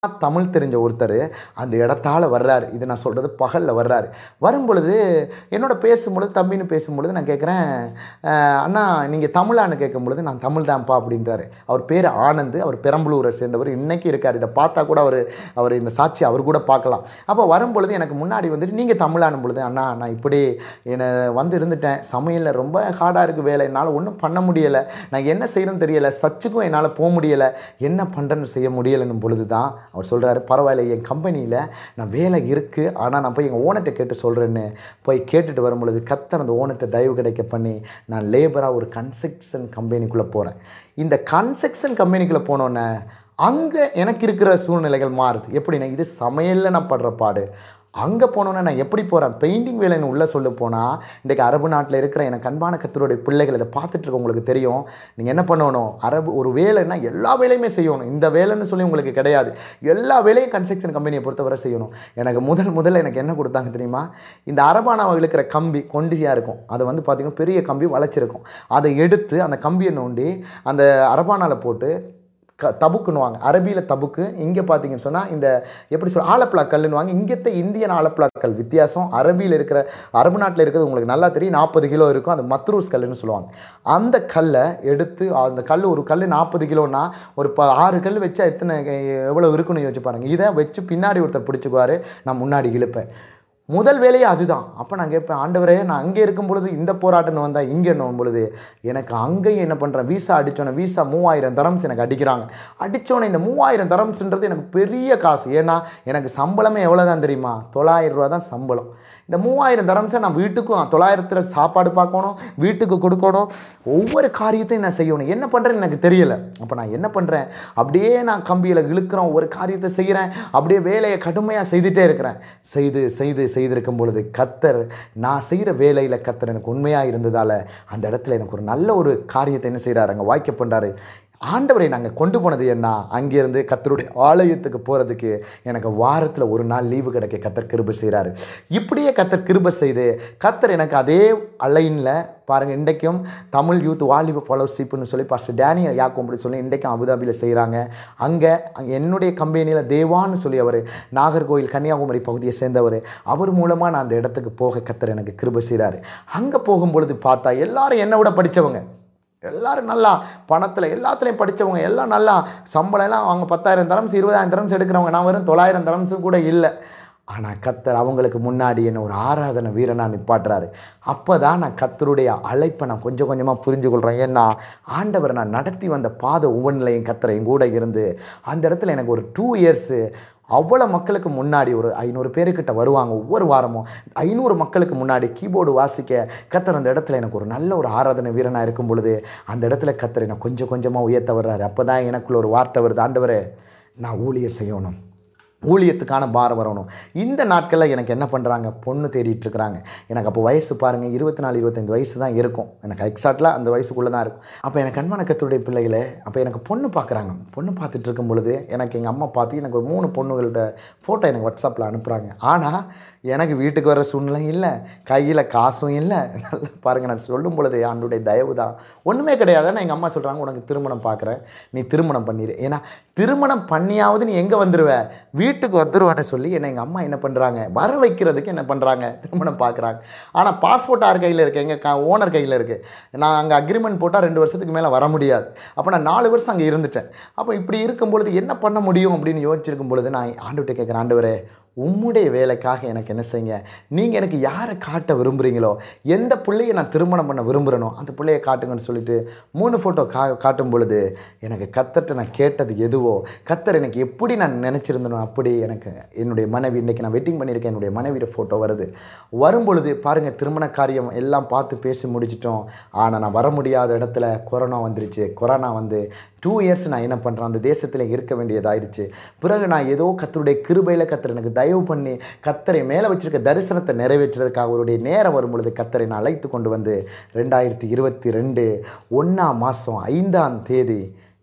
தமிழ் தெரிஞ்ச ஒருத்தர் அந்த இடத்தால வர்றாரு இது நான் சொல்கிறது பகலில் வர்றாரு வரும் பொழுது என்னோட பேசும்பொழுது தம்பின்னு பேசும்பொழுது நான் கேட்குறேன் அண்ணா நீங்கள் தமிழான்னு கேட்கும் பொழுது நான் தமிழ் தான்ப்பா அப்படின்றாரு அவர் பேர் ஆனந்த் அவர் பெரம்பலூரை சேர்ந்தவர் இன்னைக்கு இருக்கார் இதை பார்த்தா கூட அவர் அவர் இந்த சாட்சி அவர் கூட பார்க்கலாம் அப்போ வரும் பொழுது எனக்கு முன்னாடி வந்துட்டு நீங்கள் தமிழானும் பொழுது அண்ணா நான் இப்படி என்னை வந்து இருந்துட்டேன் சமையலில் ரொம்ப ஹார்டாக இருக்குது வேலை என்னால் ஒன்றும் பண்ண முடியலை நான் என்ன செய்யணும்னு தெரியலை சர்ச்சுக்கும் என்னால் போக முடியலை என்ன பண்ணுறேன்னு செய்ய முடியலைன்னும் பொழுது தான் அவர் சொல்கிறாரு பரவாயில்ல என் கம்பெனியில் நான் வேலை இருக்குது ஆனால் நான் போய் எங்கள் ஓனர்கிட்ட கேட்டு சொல்கிறேன்னு போய் கேட்டுட்டு வரும் பொழுது கத்தர் அந்த ஓனர்கிட்ட தயவு கிடைக்க பண்ணி நான் லேபராக ஒரு கன்ஸ்ட்ரக்ஷன் கம்பெனிக்குள்ளே போகிறேன் இந்த கன்ஸ்ட்ரக்ஷன் கம்பெனிக்குள்ளே போனோன்னே அங்கே எனக்கு இருக்கிற சூழ்நிலைகள் மாறுது எப்படின்னா இது சமையலில் நான் படுற பாடு அங்கே போனோன்னே நான் எப்படி போகிறேன் பெயிண்டிங் வேலைன்னு உள்ளே சொல்ல போனால் இன்றைக்கு அரபு நாட்டில் இருக்கிற எனக்கு அன்பான கத்தருடைய பிள்ளைகள் இதை பார்த்துட்டு இருக்க உங்களுக்கு தெரியும் நீங்கள் என்ன பண்ணணும் அரபு ஒரு வேலைன்னா எல்லா வேலையுமே செய்யணும் இந்த வேலைன்னு சொல்லி உங்களுக்கு கிடையாது எல்லா வேலையும் கன்ஸ்ட்ரக்ஷன் கம்பெனியை பொறுத்தவரை செய்யணும் எனக்கு முதல் முதல்ல எனக்கு என்ன கொடுத்தாங்க தெரியுமா இந்த அரபானாவை இழுக்கிற கம்பி கொண்டியாக இருக்கும் அதை வந்து பார்த்திங்கன்னா பெரிய கம்பி வளைச்சிருக்கும் அதை எடுத்து அந்த கம்பியை நோண்டி அந்த அரபானாவில் போட்டு க தபுக்குன்னுவாங்க அரபியில் தபுக்கு இங்கே பார்த்தீங்கன்னு சொன்னால் இந்த எப்படி சொல்ல ஆலப்பழா கல்லுன்னுவாங்க இங்கத்த இந்தியன் ஆலப்பழா கல் வித்தியாசம் அரபியில் இருக்கிற அரபு நாட்டில் இருக்கிறது உங்களுக்கு நல்லா தெரியும் நாற்பது கிலோ இருக்கும் அது மத்ரூஸ் கல்லுன்னு சொல்லுவாங்க அந்த கல்லை எடுத்து அந்த கல் ஒரு கல் நாற்பது கிலோன்னா ஒரு ப ஆறு கல் வச்சா எத்தனை எவ்வளோ இருக்குன்னு யோசிச்சு பாருங்கள் இதை வச்சு பின்னாடி ஒருத்தர் பிடிச்சிக்குவார் நான் முன்னாடி இழுப்பேன் முதல் வேலையே அதுதான் அப்போ நான் கேட்பேன் ஆண்டவரே நான் அங்கே இருக்கும் பொழுது இந்த போராட்டம்னு வந்தால் இங்கே என்னும் பொழுது எனக்கு அங்கேயும் என்ன பண்ணுறேன் வீசா அடித்தோன்னே வீசா மூவாயிரம் தரம்ஸ் எனக்கு அடிக்கிறாங்க அடித்தோன்னே இந்த மூவாயிரம் தரம்ஸ்ன்றது எனக்கு பெரிய காசு ஏன்னா எனக்கு சம்பளமே எவ்வளோ தான் தெரியுமா தொள்ளாயிரம் ரூபா தான் சம்பளம் இந்த மூவாயிரம் தரம்ஸை நான் வீட்டுக்கும் தொள்ளாயிரத்தில் சாப்பாடு பார்க்கணும் வீட்டுக்கு கொடுக்கணும் ஒவ்வொரு காரியத்தையும் நான் செய்யணும் என்ன பண்ணுறேன்னு எனக்கு தெரியலை அப்போ நான் என்ன பண்ணுறேன் அப்படியே நான் கம்பியில் இழுக்கிறோம் ஒவ்வொரு காரியத்தை செய்கிறேன் அப்படியே வேலையை கடுமையாக செய்துட்டே இருக்கிறேன் செய்து செய்து செய்திருக்கும் பொழுது கத்தர் நான் செய்கிற வேலையில் கத்தர் எனக்கு உண்மையாக இருந்ததால் அந்த இடத்துல எனக்கு ஒரு நல்ல ஒரு காரியத்தை என்ன செய்கிறாரு அங்கே வாய்க்க பண்ணுறாரு ஆண்டவரை நாங்கள் கொண்டு போனது என்ன அங்கேருந்து கத்தருடைய ஆலயத்துக்கு போகிறதுக்கு எனக்கு வாரத்தில் ஒரு நாள் லீவு கிடைக்க கத்தர் கிருபை செய்கிறாரு இப்படியே கத்தர் கிருபை செய்து கத்தர் எனக்கு அதே அலைனில் பாருங்கள் இன்றைக்கும் தமிழ் யூத் வாலிப ஃபெலோஷிப்னு சொல்லி பாஸ்டர் டேனியல் யாக்கும் அப்படி சொல்லி இன்றைக்கும் அபுதாபியில் செய்கிறாங்க அங்கே என்னுடைய கம்பெனியில் தேவான்னு சொல்லி அவர் நாகர்கோவில் கன்னியாகுமரி பகுதியை சேர்ந்தவர் அவர் மூலமாக நான் அந்த இடத்துக்கு போக கத்தர் எனக்கு கிருபை செய்கிறாரு அங்கே போகும்பொழுது பார்த்தா எல்லாரும் என்னை விட படித்தவங்க எல்லாரும் நல்லா பணத்தில் எல்லாத்துலேயும் படித்தவங்க எல்லாம் நல்லா சம்பளம் எல்லாம் அவங்க பத்தாயிரம் தரம்ஸ் இருபதாயிரம் தரம்ஸ் எடுக்கிறவங்க நான் வெறும் தொள்ளாயிரம் தரம்ஸும் கூட இல்லை ஆனால் கத்தர் அவங்களுக்கு முன்னாடி என்ன ஒரு ஆராதனை வீரனாக நிப்பாட்டுறாரு அப்போ தான் நான் கத்தருடைய அழைப்பை நான் கொஞ்சம் கொஞ்சமாக புரிஞ்சு கொள்கிறேன் ஏன்னா ஆண்டவர் நான் நடத்தி வந்த பாதை ஒவ்வொன்றிலையும் கத்தரை என் கூட இருந்து அந்த இடத்துல எனக்கு ஒரு டூ இயர்ஸு அவ்வளோ மக்களுக்கு முன்னாடி ஒரு ஐநூறு பேருக்கிட்ட வருவாங்க ஒவ்வொரு வாரமும் ஐநூறு மக்களுக்கு முன்னாடி கீபோர்டு வாசிக்க கத்தர் அந்த இடத்துல எனக்கு ஒரு நல்ல ஒரு ஆராதனை வீரனாக இருக்கும் பொழுது அந்த இடத்துல கத்தர் என்னை கொஞ்சம் கொஞ்சமாக உயர்த்த வர்றாரு அப்போ தான் எனக்குள்ள ஒரு வார்த்தை வருது ஆண்டவரே நான் ஊழியர் செய்யணும் ஊழியத்துக்கான பாரம் வரணும் இந்த நாட்களில் எனக்கு என்ன பண்ணுறாங்க பொண்ணு தேடிட்டு இருக்கிறாங்க எனக்கு அப்போ வயசு பாருங்கள் இருபத்தி நாலு இருபத்தஞ்சு வயசு தான் இருக்கும் எனக்கு எக்ஸாக்டில் அந்த வயசுக்குள்ளே தான் இருக்கும் அப்போ எனக்கு அன்பான கத்துடைய பிள்ளைகளே அப்போ எனக்கு பொண்ணு பார்க்குறாங்க பொண்ணு பார்த்துட்டு இருக்கும் பொழுது எனக்கு எங்கள் அம்மா பார்த்து எனக்கு ஒரு மூணு பொண்ணுகளோட ஃபோட்டோ எனக்கு வாட்ஸ்அப்பில் அனுப்புகிறாங்க ஆனால் எனக்கு வீட்டுக்கு வர சூழ்நிலை இல்லை கையில் காசும் இல்லை நல்லா பாருங்கள் நான் சொல்லும் பொழுது ஆண்டுடைய தயவு தான் ஒன்றுமே கிடையாது ஆனால் எங்கள் அம்மா சொல்கிறாங்க உனக்கு திருமணம் பார்க்குறேன் நீ திருமணம் பண்ணிடு ஏன்னா திருமணம் பண்ணியாவது நீ எங்கே வந்துடுவ வீட்டுக்கு வந்துடுவேன்னு சொல்லி என்னை எங்கள் அம்மா என்ன பண்ணுறாங்க வர வைக்கிறதுக்கு என்ன பண்ணுறாங்க திருமணம் பார்க்குறாங்க ஆனால் பாஸ்போர்ட் யார் கையில் இருக்குது எங்கள் க ஓனர் கையில் இருக்குது நான் அங்கே அக்ரிமெண்ட் போட்டால் ரெண்டு வருஷத்துக்கு மேலே வர முடியாது அப்போ நான் நாலு வருஷம் அங்கே இருந்துட்டேன் அப்போ இப்படி இருக்கும் பொழுது என்ன பண்ண முடியும் அப்படின்னு யோசிச்சிருக்கும் பொழுது நான் ஆண்டுகிட்ட கேட்குறேன் ஆண்டவரே உம்முடைய வேலைக்காக எனக்கு என்ன செய்யுங்க நீங்கள் எனக்கு யாரை காட்ட விரும்புகிறீங்களோ எந்த பிள்ளையை நான் திருமணம் பண்ண விரும்புகிறேனோ அந்த பிள்ளையை காட்டுங்கன்னு சொல்லிட்டு மூணு ஃபோட்டோ கா காட்டும் பொழுது எனக்கு கத்தர்கிட்ட நான் கேட்டது எதுவோ கத்தர் எனக்கு எப்படி நான் நினச்சிருந்தனோ அப்படி எனக்கு என்னுடைய மனைவி இன்றைக்கி நான் வெட்டிங் பண்ணியிருக்கேன் என்னுடைய மனைவியோட ஃபோட்டோ வருது வரும் பொழுது பாருங்கள் திருமண காரியம் எல்லாம் பார்த்து பேசி முடிச்சிட்டோம் ஆனால் நான் வர முடியாத இடத்துல கொரோனா வந்துருச்சு கொரோனா வந்து டூ இயர்ஸ் நான் என்ன பண்ணுறேன் அந்த தேசத்தில் இருக்க வேண்டியதாயிருச்சு பிறகு நான் ஏதோ கத்தருடைய கிருபையில் கத்தர் எனக்கு தயவு பண்ணி கத்தரை மேலே வச்சிருக்க தரிசனத்தை நிறைவேற்றுறதுக்காக அவருடைய நேரம் வரும் பொழுது கத்தரை நான் அழைத்து கொண்டு வந்து ரெண்டாயிரத்தி இருபத்தி ரெண்டு ஒன்றாம் மாதம் ஐந்தாம் தேதி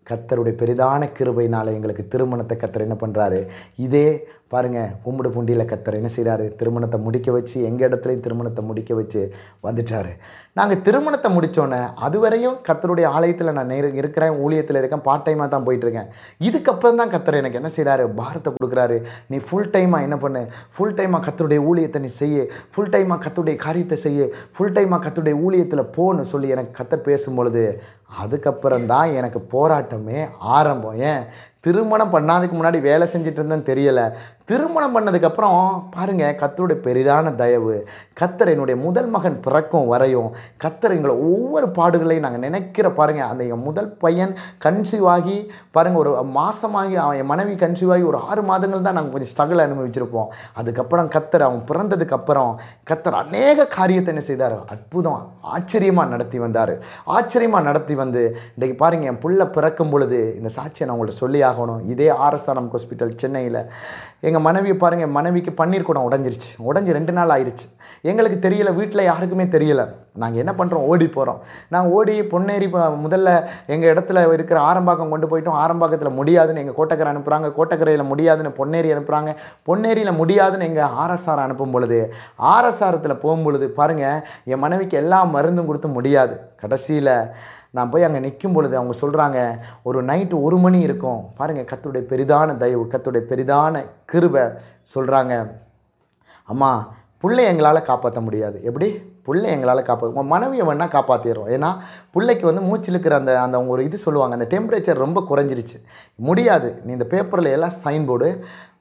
கத்தருடைய பெரிதான கிருபையினால எங்களுக்கு திருமணத்தை கத்தர் என்ன பண்ணுறாரு இதே பாருங்க கும்பிடு புண்டியில் கத்தர் என்ன செய்கிறாரு திருமணத்தை முடிக்க வச்சு எங்கள் இடத்துலையும் திருமணத்தை முடிக்க வச்சு வந்துட்டாரு நாங்கள் திருமணத்தை முடித்தோன்னே அதுவரையும் கத்தருடைய ஆலயத்தில் நான் நேரு இருக்கிறேன் ஊழியத்தில் இருக்கேன் பார்ட் டைமாக தான் போயிட்டுருக்கேன் இதுக்கப்புறம் தான் கத்தர் எனக்கு என்ன செய்கிறாரு பாரத்தை கொடுக்குறாரு நீ ஃபுல் டைமாக என்ன பண்ணு ஃபுல் டைமாக கத்தருடைய ஊழியத்தை நீ செய்ய ஃபுல் டைமாக கத்தருடைய காரியத்தை செய்ய ஃபுல் டைமாக கத்தருடைய ஊழியத்தில் போன்னு சொல்லி எனக்கு கத்தர் பேசும்பொழுது அதுக்கப்புறம் தான் எனக்கு போராட்டமே ஆரம்பம் ஏன் திருமணம் பண்ணாததுக்கு முன்னாடி வேலை செஞ்சுட்டு இருந்தேன்னு தெரியலை திருமணம் பண்ணதுக்கப்புறம் பாருங்கள் கத்தருடைய பெரிதான தயவு கத்தர் என்னுடைய முதல் மகன் பிறக்கும் வரையும் கத்தர் எங்களை ஒவ்வொரு பாடுகளையும் நாங்கள் நினைக்கிற பாருங்கள் அந்த என் முதல் பையன் கன்சீவ் ஆகி பாருங்கள் ஒரு மாதமாகி அவன் என் மனைவி கன்சீவ் ஆகி ஒரு ஆறு மாதங்கள் தான் நாங்கள் கொஞ்சம் ஸ்ட்ரகிள் அனுபவிச்சிருப்போம் அதுக்கப்புறம் கத்தர் அவன் பிறந்ததுக்கு அப்புறம் கத்தர் அநேக காரியத்தை என்ன செய்தார் அற்புதம் ஆச்சரியமாக நடத்தி வந்தார் ஆச்சரியமாக நடத்தி வந்து இன்றைக்கு பாருங்கள் என் புள்ள பிறக்கும் பொழுது இந்த சாட்சியை நான் உங்கள்ட்ட சொல்லி ஆகணும் இதே ஆர்எஸ்ஆர்எம் ஹாஸ்பிட்டல் சென்னையில் எங்கள் மனைவியை பாருங்கள் என் மனைவிக்கு பன்னீர் குடம் உடஞ்சிருச்சு உடஞ்சி ரெண்டு நாள் ஆயிடுச்சு எங்களுக்கு தெரியல வீட்டில் யாருக்குமே தெரியல நாங்கள் என்ன பண்ணுறோம் ஓடி போகிறோம் நாங்கள் ஓடி பொன்னேரி ப- முதல்ல எங்கள் இடத்துல இருக்கிற ஆரம்பாக்கம் கொண்டு போயிட்டோம் ஆரம்பாக்கத்தில் முடியாதுன்னு எங்கள் கோட்டக்கரை அனுப்புகிறாங்க கோட்டக்கரையில் முடியாதுன்னு பொன்னேரி அனுப்புகிறாங்க பொன்னேரியில் முடியாதுன்னு எங்கள் ஆர்எஸ்ஆர் அனுப்பும் பொழுது ஆர்எஸ்ஆரத்தில் போகும் பொழுது பாருங்கள் என் மனைவிக்கு எல்லா மருந்தும் கொடுத்து முடியாது கடைசியில் நான் போய் அங்கே நிற்கும் பொழுது அவங்க சொல்கிறாங்க ஒரு நைட்டு ஒரு மணி இருக்கும் பாருங்கள் கத்துடைய பெரிதான தயவு கத்துடைய பெரிதான கிருபை சொல்கிறாங்க அம்மா புள்ளை எங்களால் காப்பாற்ற முடியாது எப்படி புள்ளை எங்களால் காப்பா உங்கள் மனைவியை வேணால் காப்பாற்றிடுறோம் ஏன்னா பிள்ளைக்கு வந்து மூச்சு இழுக்கிற அந்த அந்த அவங்க ஒரு இது சொல்லுவாங்க அந்த டெம்பரேச்சர் ரொம்ப குறைஞ்சிருச்சு முடியாது நீ இந்த பேப்பரில் எல்லாம் சைன் போர்டு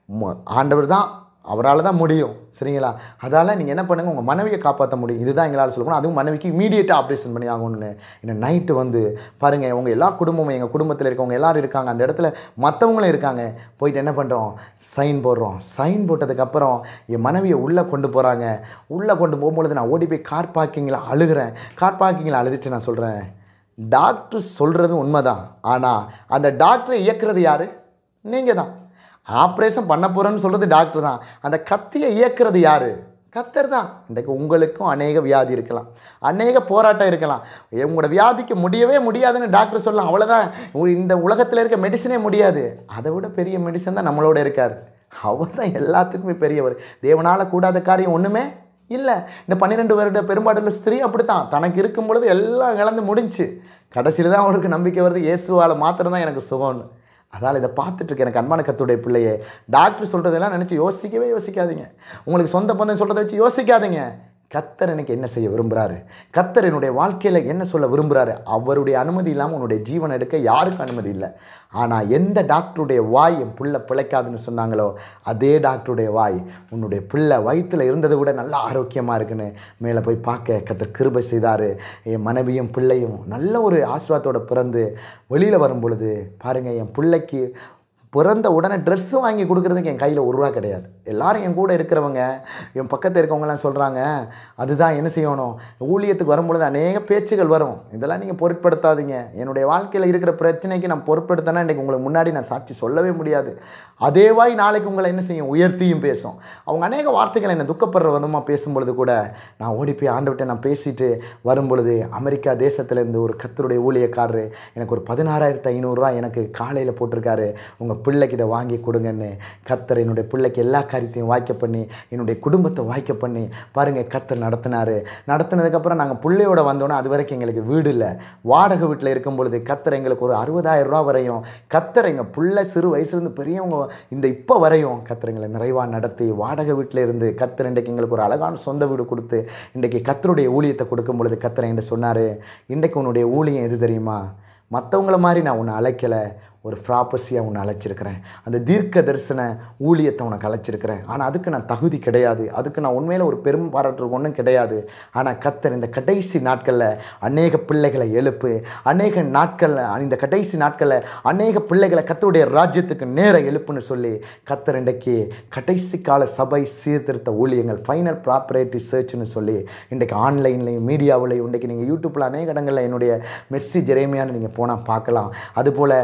ஆண்டவர் தான் அவரால் தான் முடியும் சரிங்களா அதால் நீங்கள் என்ன பண்ணுங்கள் உங்கள் மனைவியை காப்பாற்ற முடியும் இதுதான் எங்களால் சொல்லணும் அதுவும் மனைவிக்கு இமீடியட்டாக ஆப்ரேஷன் பண்ணி ஆகணும்னு இன்னும் நைட்டு வந்து பாருங்கள் உங்கள் எல்லா குடும்பமும் எங்கள் குடும்பத்தில் இருக்கவங்க எல்லாரும் இருக்காங்க அந்த இடத்துல மற்றவங்களும் இருக்காங்க போயிட்டு என்ன பண்ணுறோம் சைன் போடுறோம் சைன் போட்டதுக்கப்புறம் என் மனைவியை உள்ளே கொண்டு போகிறாங்க உள்ளே கொண்டு போகும்பொழுது நான் ஓடி போய் கார் பார்க்கிங்கில் அழுகிறேன் கார் பார்க்கிங்கில் அழுதுட்டு நான் சொல்கிறேன் டாக்டர் சொல்கிறது உண்மைதான் ஆனால் அந்த டாக்டரை இயக்குறது யார் நீங்கள் தான் ஆப்ரேஷன் பண்ண போகிறேன்னு சொல்கிறது டாக்டர் தான் அந்த கத்தியை இயக்குறது யார் கத்தர் தான் இன்றைக்கு உங்களுக்கும் அநேக வியாதி இருக்கலாம் அநேக போராட்டம் இருக்கலாம் உங்களோட வியாதிக்கு முடியவே முடியாதுன்னு டாக்டர் சொல்லலாம் அவ்வளோதான் உ- இந்த உலகத்தில் இருக்க மெடிசனே முடியாது அதை விட பெரிய மெடிசன் தான் நம்மளோட இருக்கார் அவர் தான் எல்லாத்துக்குமே பெரியவர் தேவனால் கூடாத காரியம் ஒன்றுமே இல்லை இந்த பன்னிரெண்டு வருட பெரும்பாடுள்ள ஸ்திரீ அப்படித்தான் தனக்கு இருக்கும் பொழுது எல்லாம் இழந்து முடிஞ்சு கடைசியில் தான் அவருக்கு நம்பிக்கை வருது இயேசுவால் மாத்திரம் தான் எனக்கு சுகம்னு அதால் இதை பார்த்துட்டு இருக்க எனக்கு அன்பான கத்துடைய பிள்ளையே டாக்டர் சொல்கிறதெல்லாம் நினச்சி யோசிக்கவே யோசிக்காதீங்க உங்களுக்கு சொந்த பந்தம் சொல்கிறத வச்சு யோசிக்காதீங்க கத்தர் எனக்கு என்ன செய்ய விரும்புகிறாரு கத்தர் என்னுடைய வாழ்க்கையில் என்ன சொல்ல விரும்புகிறாரு அவருடைய அனுமதி இல்லாமல் உன்னுடைய ஜீவன் எடுக்க யாருக்கும் அனுமதி இல்லை ஆனால் எந்த டாக்டருடைய வாய் என் பிள்ளை பிழைக்காதுன்னு சொன்னாங்களோ அதே டாக்டருடைய வாய் உன்னுடைய பிள்ளை வயிற்றில் இருந்ததை விட நல்ல ஆரோக்கியமாக இருக்குன்னு மேலே போய் பார்க்க கத்தர் கிருபை செய்தார் என் மனைவியும் பிள்ளையும் நல்ல ஒரு ஆசீர்வாதத்தோட பிறந்து வெளியில் வரும் பொழுது பாருங்கள் என் பிள்ளைக்கு பிறந்த உடனே ட்ரெஸ்ஸு வாங்கி கொடுக்குறதுக்கு என் கையில் ஒரு ரூபா கிடையாது எல்லாரும் என் கூட இருக்கிறவங்க என் பக்கத்தில் இருக்கவங்கலாம் சொல்கிறாங்க அதுதான் என்ன செய்யணும் ஊழியத்துக்கு வரும்பொழுது அநேக பேச்சுகள் வரும் இதெல்லாம் நீங்கள் பொருட்படுத்தாதீங்க என்னுடைய வாழ்க்கையில் இருக்கிற பிரச்சனைக்கு நான் பொருட்படுத்தினா இன்றைக்கி உங்களுக்கு முன்னாடி நான் சாட்சி சொல்லவே முடியாது அதே வாய் நாளைக்கு உங்களை என்ன செய்யும் உயர்த்தியும் பேசும் அவங்க அநேக வார்த்தைகளை என்னை துக்கப்படுற விதமாக பேசும்பொழுது கூட நான் ஓடி போய் ஆண்டவர்கிட்ட நான் பேசிட்டு வரும்பொழுது அமெரிக்கா தேசத்துலேருந்து ஒரு கத்தருடைய ஊழியக்காரரு எனக்கு ஒரு பதினாறாயிரத்து ஐநூறுரூவா எனக்கு காலையில் போட்டிருக்காரு உங்கள் பிள்ளைக்கு இதை வாங்கி கொடுங்கன்னு கத்தர் என்னுடைய பிள்ளைக்கு எல்லா காரியத்தையும் வாய்க்க பண்ணி என்னுடைய குடும்பத்தை வாய்க்க பண்ணி பாருங்கள் கத்தர் நடத்தினாரு நடத்தினதுக்கப்புறம் நாங்கள் பிள்ளையோட வந்தோன்னே அது வரைக்கும் எங்களுக்கு வீடு இல்லை வாடகை வீட்டில் இருக்கும் பொழுது கத்தர் எங்களுக்கு ஒரு அறுபதாயிரம் ரூபா வரையும் கத்தர் எங்கள் பிள்ளை சிறு வயசுலேருந்து பெரியவங்க இந்த இப்போ வரையும் கத்தர் எங்களை நிறைவாக நடத்தி வாடகை வீட்டில் இருந்து கத்தர் இன்றைக்கு எங்களுக்கு ஒரு அழகான சொந்த வீடு கொடுத்து இன்றைக்கு கத்தருடைய ஊழியத்தை கொடுக்கும் பொழுது கத்தர் என்கிட்ட சொன்னார் இன்றைக்கு உன்னுடைய ஊழியம் எது தெரியுமா மற்றவங்கள மாதிரி நான் உன்னை அழைக்கலை ஒரு ப்ராப்பர்சியாக உன்னை அழைச்சிருக்கிறேன் அந்த தீர்க்க தரிசன ஊழியத்தை உனக்கு அழைச்சிருக்கிறேன் ஆனால் அதுக்கு நான் தகுதி கிடையாது அதுக்கு நான் உண்மையில் ஒரு பெரும் பாராட்டுறது ஒன்றும் கிடையாது ஆனால் கத்தர் இந்த கடைசி நாட்களில் அநேக பிள்ளைகளை எழுப்பு அநேக நாட்களில் இந்த கடைசி நாட்களில் அநேக பிள்ளைகளை கத்தருடைய ராஜ்யத்துக்கு நேர எழுப்புன்னு சொல்லி கத்தர் இன்றைக்கு கடைசி கால சபை சீர்திருத்த ஊழியங்கள் ஃபைனல் ப்ராப்பரேட்டிவ் சர்ச்னு சொல்லி இன்றைக்கு ஆன்லைன்லையும் மீடியாவிலையும் இன்றைக்கு நீங்கள் யூடியூப்பில் அநேக இடங்களில் என்னுடைய மெர்சி ஜெரேமியான்னு நீங்கள் போனால் பார்க்கலாம் அதுபோல் பாருங்கள்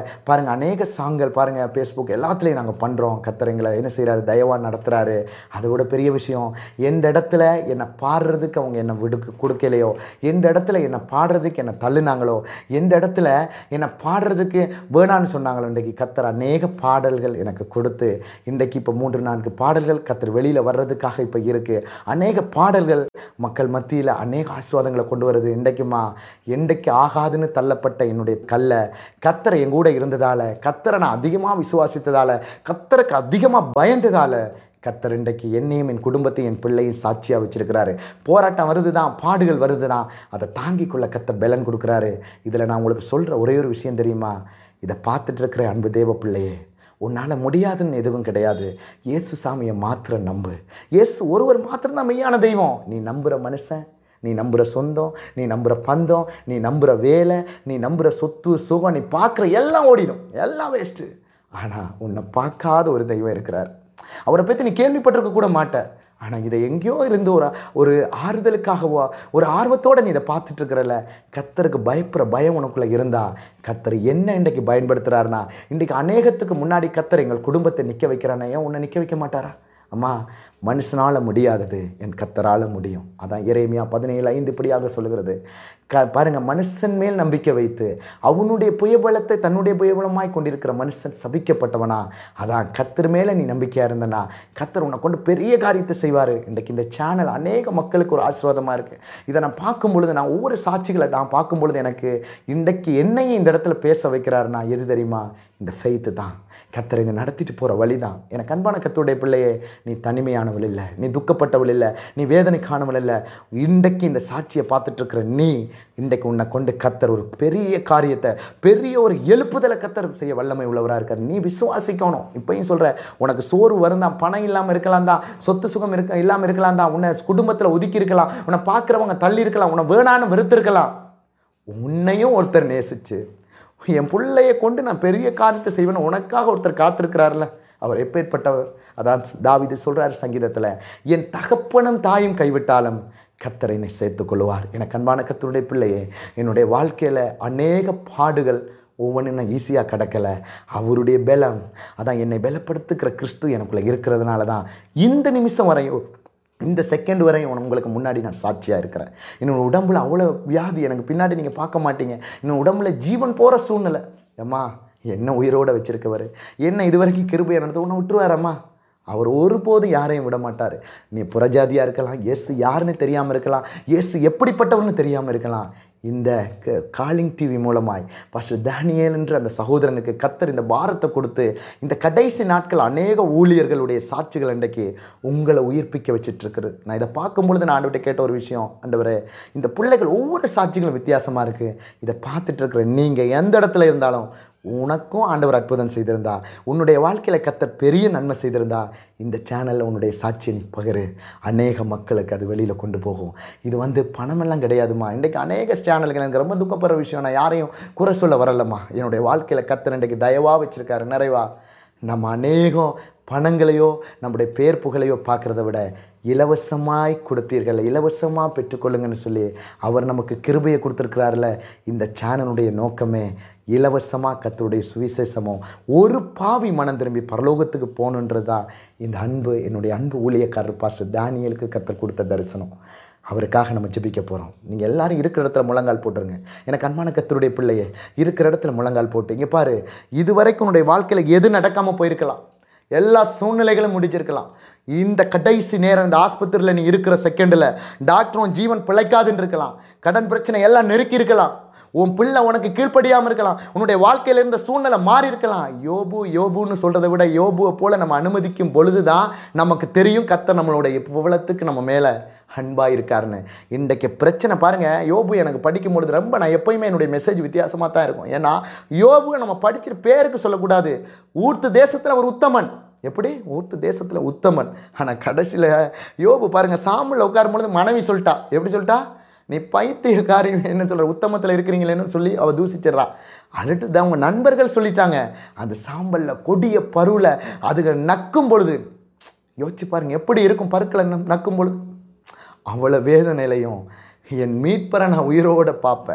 பாருங்கள் அநேக சாங்கள் பாருங்கள் ஃபேஸ்புக் எல்லாத்துலேயும் நாங்கள் பண்ணுறோம் கத்தர் எங்களை என்ன செய்கிறாரு தயவாக நடத்துகிறாரு அதை விட பெரிய விஷயம் எந்த இடத்துல என்னை பாடுறதுக்கு அவங்க என்னை விடுக்கு கொடுக்கலையோ எந்த இடத்துல என்னை பாடுறதுக்கு என்னை தள்ளுனாங்களோ எந்த இடத்துல என்னை பாடுறதுக்கு வேணான்னு சொன்னாங்களோ இன்றைக்கி கத்தர் அநேக பாடல்கள் எனக்கு கொடுத்து இன்றைக்கு இப்போ மூன்று நான்கு பாடல்கள் கத்தர் வெளியில் வர்றதுக்காக இப்போ இருக்குது அநேக பாடல்கள் மக்கள் மத்தியில் அநேக ஆசீர்வாதங்களை கொண்டு வருது இன்றைக்குமா என்றைக்கு ஆகாதுன்னு தள்ளப்பட்ட என்னுடைய கல்லை கத்தரை என் கூட இருந்ததால் கத்தரை நான் அதிகமாக விசுவாசித்ததால் கத்தருக்கு அதிகமாக பயந்ததால் கத்தர் இன்றைக்கு என்னையும் என் குடும்பத்தையும் என் பிள்ளையும் சாட்சியாக வச்சிருக்கிறாரு போராட்டம் வருது தான் பாடுகள் வருது தான் அதை தாங்கிக் கொள்ள கத்தர் பலன் கொடுக்குறாரு இதில் நான் உங்களுக்கு சொல்கிற ஒரே ஒரு விஷயம் தெரியுமா இதை பார்த்துட்டு இருக்கிற அன்பு தேவ பிள்ளையே உன்னால் முடியாதுன்னு எதுவும் கிடையாது இயேசு சாமியை மாத்திரம் நம்பு இயேசு ஒருவர் மாத்திரம்தான் மெய்யான தெய்வம் நீ நம்புகிற மனுஷன் நீ நம்புகிற சொந்தம் நீ நம்புகிற பந்தம் நீ நம்புகிற வேலை நீ நம்புகிற சொத்து சுகம் நீ பார்க்குற எல்லாம் ஓடிடும் எல்லாம் வேஸ்ட்டு ஆனால் உன்னை பார்க்காத ஒரு தெய்வம் இருக்கிறார் அவரை பற்றி நீ கேள்விப்பட்டிருக்க கூட மாட்ட ஆனால் இதை எங்கேயோ இருந்து ஒரு ஒரு ஆறுதலுக்காகவோ ஒரு ஆர்வத்தோடு நீ இதை பார்த்துட்டு இருக்கிறல கத்தருக்கு பயப்படுற பயம் உனக்குள்ளே இருந்தா கத்தர் என்ன இன்றைக்கு பயன்படுத்துகிறாருனா இன்றைக்கு அநேகத்துக்கு முன்னாடி கத்தர் எங்கள் குடும்பத்தை நிற்க வைக்கிறானே ஏன் உன்னை நிற்க வைக்க மாட்டாரா அம்மா மனுஷனால் முடியாதது என் கத்தரால் முடியும் அதான் இறைமையா பதினேழு ஐந்து இப்படியாக சொல்லுகிறது க பாருங்க மனுஷன் மேல் நம்பிக்கை வைத்து அவனுடைய புயபலத்தை தன்னுடைய புயபலமாய் கொண்டிருக்கிற மனுஷன் சபிக்கப்பட்டவனா அதான் கத்தர் மேலே நீ நம்பிக்கையாக இருந்தனா கத்தர் உன்னை கொண்டு பெரிய காரியத்தை செய்வார் இன்றைக்கு இந்த சேனல் அநேக மக்களுக்கு ஒரு ஆசீர்வாதமாக இருக்குது இதை நான் பார்க்கும் பொழுது நான் ஒவ்வொரு சாட்சிகளை நான் பார்க்கும் பொழுது எனக்கு இன்றைக்கு என்னையும் இந்த இடத்துல பேச வைக்கிறாருன்னா எது தெரியுமா இந்த ஃபெய்த்து தான் கத்தரை என்னை நடத்திட்டு போகிற வழி தான் எனக்கு அன்பான கத்தருடைய பிள்ளையே நீ தனிமையானவள் இல்லை நீ துக்கப்பட்டவள் இல்லை நீ வேதனை காணவள் இல்லை இன்றைக்கு இந்த சாட்சியை பார்த்துட்டு இருக்கிற நீ இன்றைக்கு உன்னை கொண்டு கத்தர் ஒரு பெரிய காரியத்தை பெரிய ஒரு எழுப்புதலை கத்தர் செய்ய வல்லமை உள்ளவராக இருக்கார் நீ விசுவாசிக்கணும் இப்பயும் சொல்கிற உனக்கு சோறு வரும் தான் பணம் இல்லாமல் இருக்கலாம் தான் சொத்து சுகம் இருக்க இல்லாமல் இருக்கலாம் தான் உன்னை குடும்பத்தில் ஒதுக்கி இருக்கலாம் உன்னை பார்க்குறவங்க தள்ளி இருக்கலாம் உன்னை வேணான்னு வெறுத்திருக்கலாம் உன்னையும் ஒருத்தர் நேசிச்சு என் பிள்ளைய கொண்டு நான் பெரிய காரியத்தை செய்வேன் உனக்காக ஒருத்தர் காத்திருக்கிறார்ல அவர் எப்பேற்பட்டவர் அதான் தாவிது சொல்கிறார் சங்கீதத்தில் என் தகப்பனும் தாயும் கைவிட்டாலும் கத்தரை என்னை சேர்த்துக் கொள்வார் எனக்கு அன்பான கத்தருடைய பிள்ளையே என்னுடைய வாழ்க்கையில் அநேக பாடுகள் ஒவ்வொன்றும் நான் ஈஸியாக கிடக்கலை அவருடைய பலம் அதான் என்னை பலப்படுத்துக்கிற கிறிஸ்து எனக்குள்ளே இருக்கிறதுனால தான் இந்த நிமிஷம் வரையும் இந்த செகண்ட் வரையும் உங்களுக்கு முன்னாடி நான் சாட்சியாக இருக்கிறேன் என்னோட உடம்புல அவ்வளோ வியாதி எனக்கு பின்னாடி நீங்கள் பார்க்க மாட்டீங்க என்னோட உடம்புல ஜீவன் போகிற சூழ்நிலை ஏம்மா என்ன உயிரோடு வச்சிருக்கவர் என்ன இது வரைக்கும் கிருபையை நடத்த உன்னை விட்டுருவாரம்மா அவர் ஒருபோதும் யாரையும் விட மாட்டார் நீ புறஜாதியாக இருக்கலாம் இயேசு யாருன்னு தெரியாமல் இருக்கலாம் இயேசு எப்படிப்பட்டவர்னு தெரியாமல் இருக்கலாம் இந்த காலிங் டிவி மூலமாய் பாஸ்டர் தானியேல் என்ற அந்த சகோதரனுக்கு கத்தர் இந்த பாரத்தை கொடுத்து இந்த கடைசி நாட்கள் அநேக ஊழியர்களுடைய சாட்சிகள் இன்றைக்கு உங்களை உயிர்ப்பிக்க வச்சிட்டு இருக்குது நான் இதை பார்க்கும்பொழுது நான் ஆண்டவர்கிட்ட கேட்ட ஒரு விஷயம் ஆண்டவரே இந்த பிள்ளைகள் ஒவ்வொரு சாட்சிகளும் வித்தியாசமாக இருக்குது இதை பார்த்துட்டு இருக்கிற நீங்கள் எந்த இடத்துல இருந்தாலும் உனக்கும் ஆண்டவர் அற்புதம் செய்திருந்தா உன்னுடைய வாழ்க்கையில் கத்தர் பெரிய நன்மை செய்திருந்தா இந்த சேனலில் உன்னுடைய சாட்சியை நீ பகிரு அநேக மக்களுக்கு அது வெளியில் கொண்டு போகும் இது வந்து பணமெல்லாம் கிடையாதுமா இன்றைக்கு அநேக சேனல்கள் எனக்கு ரொம்ப துக்கப்படுற விஷயம் நான் யாரையும் குறை சொல்ல வரலம்மா என்னுடைய வாழ்க்கையில் கத்தர் இன்றைக்கு தயவாக வச்சுருக்காரு நிறைவா நம்ம அநேகம் பணங்களையோ நம்முடைய பேர் புகழையோ பார்க்குறத விட இலவசமாய் கொடுத்தீர்கள் இலவசமாக பெற்றுக்கொள்ளுங்கன்னு சொல்லி அவர் நமக்கு கிருபையை கொடுத்துருக்கிறாருல இந்த சேனலுடைய நோக்கமே இலவசமாக கத்தருடைய சுவிசேஷமோ ஒரு பாவி மனம் திரும்பி பரலோகத்துக்கு போகணுன்றது தான் இந்த அன்பு என்னுடைய அன்பு ஊழியக்காரர் பாஸ்டர் தானியலுக்கு கத்தர் கொடுத்த தரிசனம் அவருக்காக நம்ம ஜெபிக்க போகிறோம் நீங்கள் எல்லாரும் இருக்கிற இடத்துல முழங்கால் போட்டுருங்க எனக்கு அன்பான கத்தருடைய பிள்ளையே இருக்கிற இடத்துல முழங்கால் போட்டு இங்கே பாரு இது வரைக்கும் உன்னுடைய வாழ்க்கையில் எது நடக்காமல் போயிருக்கலாம் எல்லா சூழ்நிலைகளும் முடிச்சிருக்கலாம் இந்த கடைசி நேரம் இந்த ஆஸ்பத்திரியில் நீ இருக்கிற செகண்டில் டாக்டரும் ஜீவன் பிழைக்காதுன்னு இருக்கலாம் கடன் பிரச்சனை எல்லாம் நெருக்கி இருக்கலாம் உன் பிள்ளை உனக்கு கீழ்ப்படியாமல் இருக்கலாம் உன்னுடைய வாழ்க்கையில் இருந்த சூழ்நிலை மாறி இருக்கலாம் யோபு யோபுன்னு சொல்கிறத விட யோபுவை போல் நம்ம அனுமதிக்கும் பொழுது தான் நமக்கு தெரியும் கத்த நம்மளுடைய புவளத்துக்கு நம்ம மேலே அன்பாக இருக்காருன்னு இன்றைக்கு பிரச்சனை பாருங்கள் யோபு எனக்கு படிக்கும் பொழுது ரொம்ப நான் எப்பயுமே என்னுடைய மெசேஜ் வித்தியாசமாக தான் இருக்கும் ஏன்னா யோபு நம்ம படிச்சிட்டு பேருக்கு சொல்லக்கூடாது ஊர்த்து தேசத்தில் ஒரு உத்தமன் எப்படி ஊர்த்து தேசத்தில் உத்தமன் ஆனால் கடைசியில் யோபு பாருங்கள் சாம்பலில் உட்காரும் பொழுது மனைவி சொல்லிட்டா எப்படி சொல்லிட்டா நீ பைத்திய காரியம் என்ன சொல்கிற உத்தமத்தில் இருக்கிறீங்களேன்னு சொல்லி அவள் தூசிச்சிட்றா அடுத்து தான் அவங்க நண்பர்கள் சொல்லிட்டாங்க அந்த சாம்பலில் கொடிய பருவில் அதுகள் நக்கும் பொழுது யோசிச்சு பாருங்க எப்படி இருக்கும் பருக்களை ந- நக்கும் பொழுது அவ்வளோ வேதனையிலையும் என் மீட்பரை நான் உயிரோட பார்ப்பேன்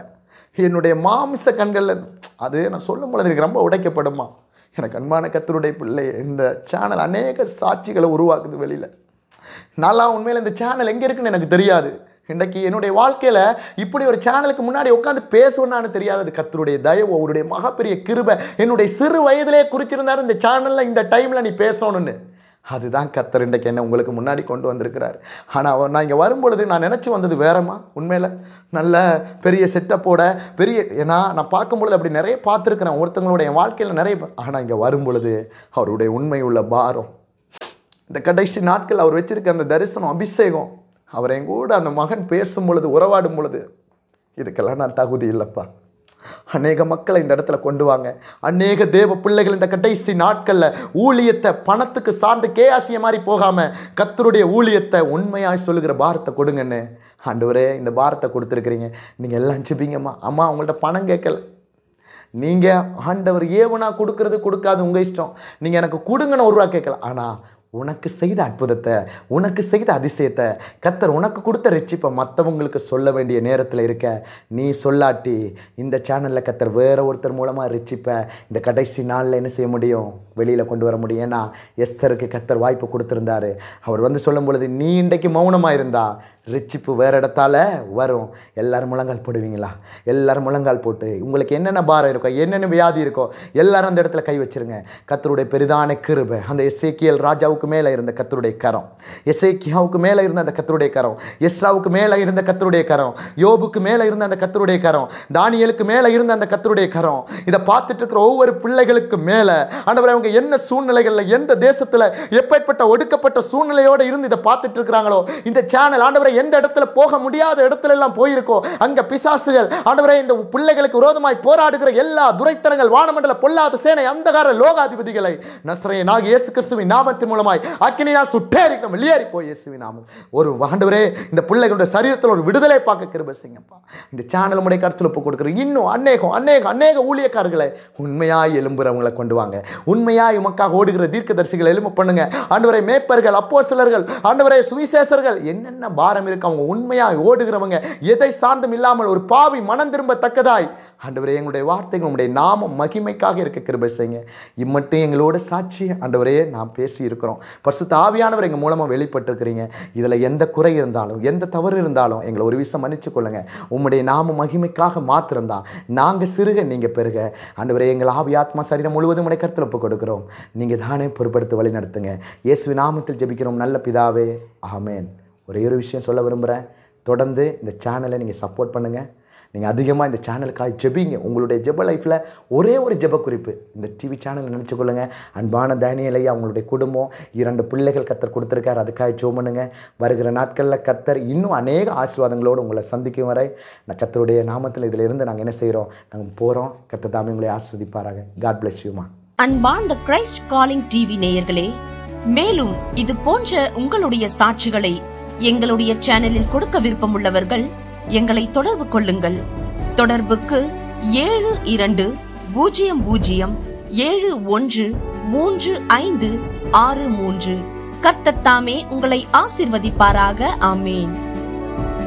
என்னுடைய மாமிச கண்களில் அது நான் சொல்லும் பொழுது எனக்கு ரொம்ப உடைக்கப்படுமா எனக்கு அன்பான கத்தருடைய பிள்ளை இந்த சேனல் அநேக சாட்சிகளை உருவாக்குது வெளியில் நான்லாம் உண்மையில் இந்த சேனல் எங்கே இருக்குன்னு எனக்கு தெரியாது இன்றைக்கு என்னுடைய வாழ்க்கையில் இப்படி ஒரு சேனலுக்கு முன்னாடி உட்காந்து பேசுவேன்னு தெரியாது அது கத்தருடைய தயவு அவருடைய மகப்பெரிய கிருபை என்னுடைய சிறு வயதிலே குறிச்சிருந்தாரு இந்த சேனலில் இந்த டைமில் நீ பேசணும்னு அதுதான் கத்தர் இன்றைக்கு என்ன உங்களுக்கு முன்னாடி கொண்டு வந்திருக்கிறார் ஆனால் அவர் நான் இங்கே வரும்பொழுது நான் நினச்சி வந்தது வேறம்மா உண்மையில் நல்ல பெரிய செட்டப்போட பெரிய ஏன்னா நான் பார்க்கும்பொழுது அப்படி நிறைய பார்த்துருக்கிறேன் ஒருத்தவங்களோட என் வாழ்க்கையில் நிறைய ஆனால் இங்கே வரும்பொழுது அவருடைய உண்மை உள்ள பாரம் இந்த கடைசி நாட்கள் அவர் வச்சிருக்க அந்த தரிசனம் அபிஷேகம் அவர் என் கூட அந்த மகன் பேசும் பொழுது உறவாடும் பொழுது இதுக்கெல்லாம் நான் தகுதி இல்லைப்பா அநேக மக்களை இந்த இடத்துல கொண்டு வாங்க அநேக தேவ பிள்ளைகள் இந்த கடைசி நாட்களில் ஊழியத்தை பணத்துக்கு சார்ந்து கேஆசிய மாதிரி போகாமல் கத்தருடைய ஊழியத்தை உண்மையாய் சொல்லுகிற பாரத்தை கொடுங்கன்னு ஆண்டவரே இந்த பாரத்தை கொடுத்துருக்குறீங்க நீங்கள் எல்லாம் ஜெபிங்கம்மா அம்மா உங்கள்ட்ட பணம் கேட்கல நீங்கள் ஆண்டவர் ஏவனா கொடுக்கறது கொடுக்காது உங்கள் இஷ்டம் நீங்கள் எனக்கு கொடுங்கன்னு ஒரு ரூபா கேட்கல ஆனால் உனக்கு செய்த அற்புதத்தை உனக்கு செய்த அதிசயத்தை கத்தர் உனக்கு கொடுத்த ரட்சிப்பை மற்றவங்களுக்கு சொல்ல வேண்டிய நேரத்தில் இருக்க நீ சொல்லாட்டி இந்த சேனலில் கத்தர் வேற ஒருத்தர் மூலமாக ரட்சிப்பை இந்த கடைசி நாளில் என்ன செய்ய முடியும் வெளியில் கொண்டு வர முடியும் ஏன்னா எஸ்தருக்கு கத்தர் வாய்ப்பு கொடுத்துருந்தாரு அவர் வந்து சொல்லும் பொழுது நீ இன்றைக்கு மௌனமாக இருந்தா ரிச்சிப்பு வேறு இடத்தால வரும் எல்லாரும் முழங்கால் போடுவீங்களா எல்லாரும் முழங்கால் போட்டு உங்களுக்கு என்னென்ன பாரம் இருக்கோ என்னென்ன வியாதி இருக்கோ எல்லாரும் அந்த இடத்துல கை வச்சிருங்க கத்தருடைய பெரிதான கிருபை அந்த எஸ்ஏக்கியல் ராஜாவுக்கு மேலே இருந்த கத்தருடைய கரம் எஸ்ஏக்கியாவுக்கு மேலே இருந்த அந்த கத்தருடைய கரம் எஸ்ராவுக்கு மேலே இருந்த கத்தருடைய கரம் யோபுக்கு மேலே இருந்த அந்த கத்தருடைய கரம் தானியலுக்கு மேலே இருந்த அந்த கத்தருடைய கரம் இதை பார்த்துட்டு இருக்கிற ஒவ்வொரு பிள்ளைகளுக்கு மேலே ஆண்டவரே அவங்க என்ன சூழ்நிலைகளில் எந்த தேசத்தில் எப்பேற்பட்ட ஒடுக்கப்பட்ட சூழ்நிலையோடு இருந்து இதை பார்த்துட்டு இருக்கிறாங்களோ இந்த சேனல் ஆண்டவரை எந்த இடத்துல போக முடியாத இடத்துல எல்லாம் போயிருக்கோ அங்க பிசாசுகள் ஆண்டவரே இந்த பிள்ளைகளுக்கு விரோதமாய் போராடுகிற எல்லா துரைத்தனங்கள் வானமண்டல பொல்லாத சேனை அந்தகார லோகாதிபதிகளை நஸ்ரே நாக இயேசு கிறிஸ்துவின் நாமத்தின் மூலமாய் அக்கினினால் சுட்டேறிக்கணும் வெளியேறி போய் இயேசுவின் நாமம் ஒரு ஆண்டவரே இந்த பிள்ளைகளுடைய சரீரத்தில் ஒரு விடுதலை பார்க்க கிருபை செய்யுங்கப்பா இந்த சேனல் உடைய கருத்தில் ஒப்பு கொடுக்குற இன்னும் அநேகம் அநேக அநேக ஊழியக்காரர்களை உண்மையாய் எலும்புறவங்களை கொண்டு வாங்க உண்மையாய் உமக்காக ஓடுகிற தீர்க்கதரிசிகளை எலும்பு பண்ணுங்க ஆண்டவரை மேய்ப்பர்கள் அப்போ சிலர்கள் ஆண்டவரை சுவிசேஷர்கள் என்னென்ன பாரம் இருக்கு அவங்க உண்மையாய் ஓடுகிறவங்க எதை சார்ந்தும் இல்லாமல் ஒரு பாவி மனம் திரும்பத்தக்கதாய் ஆண்டவரே எங்களுடைய வார்த்தைகள் உங்களுடைய நாமம் மகிமைக்காக இருக்க கிருபை செய்யுங்க இம்மட்டும் எங்களோட சாட்சி ஆண்டவரே நாம் பேசி இருக்கிறோம் பரிசுத்த ஆவியானவர் எங்கள் மூலமாக வெளிப்பட்டிருக்கிறீங்க இதில் எந்த குறை இருந்தாலும் எந்த தவறு இருந்தாலும் எங்களை ஒரு விஷயம் மன்னிச்சு கொள்ளுங்க உம்முடைய நாம மகிமைக்காக மாத்திரம்தான் நாங்கள் சிறுக நீங்கள் பெருக ஆண்டவரே எங்கள் ஆவி ஆத்மா சரீரம் முழுவதும் உடைய கருத்தில் ஒப்பு கொடுக்கிறோம் நீங்கள் தானே பொறுப்படுத்தி வழி நடத்துங்க இயேசுவி நாமத்தில் ஜெபிக்கிறோம் நல்ல பிதாவே ஆமேன் ஒரே ஒரு விஷயம் சொல்ல விரும்புகிறேன் தொடர்ந்து இந்த சேனலை நீங்கள் சப்போர்ட் பண்ணுங்கள் நீங்கள் அதிகமாக இந்த சேனலுக்காக ஜெபிங்க உங்களுடைய ஜெப லைஃப்பில் ஒரே ஒரு ஜெப குறிப்பு இந்த டிவி சேனல் நினச்சி கொள்ளுங்க அன்பான தானியலை அவங்களுடைய குடும்பம் இரண்டு பிள்ளைகள் கத்தர் கொடுத்துருக்காரு அதுக்காக ஜோ பண்ணுங்க வருகிற நாட்களில் கத்தர் இன்னும் அநேக ஆசீர்வாதங்களோடு உங்களை சந்திக்கும் வரை நான் கத்தருடைய நாமத்தில் இதில் இருந்து நாங்கள் என்ன செய்கிறோம் நாங்கள் போகிறோம் கத்த தாமே உங்களை ஆஸ்வதிப்பாராங்க காட் பிளஸ் யூமா அன்பார்ந்த கிரைஸ்ட் காலிங் டிவி நேயர்களே மேலும் இது போன்ற உங்களுடைய சாட்சிகளை எங்களுடைய சேனலில் கொடுக்க விருப்பமுள்ளவர்கள் எங்களை தொடர்பு கொள்ளுங்கள் தொடர்புக்கு ஏழு இரண்டு பூஜ்ஜியம் பூஜ்ஜியம் ஏழு ஒன்று மூன்று ஐந்து ஆறு மூன்று கர்த்தத்தாமே உங்களை ஆசிர்வதிப்பாராக ஆமேன்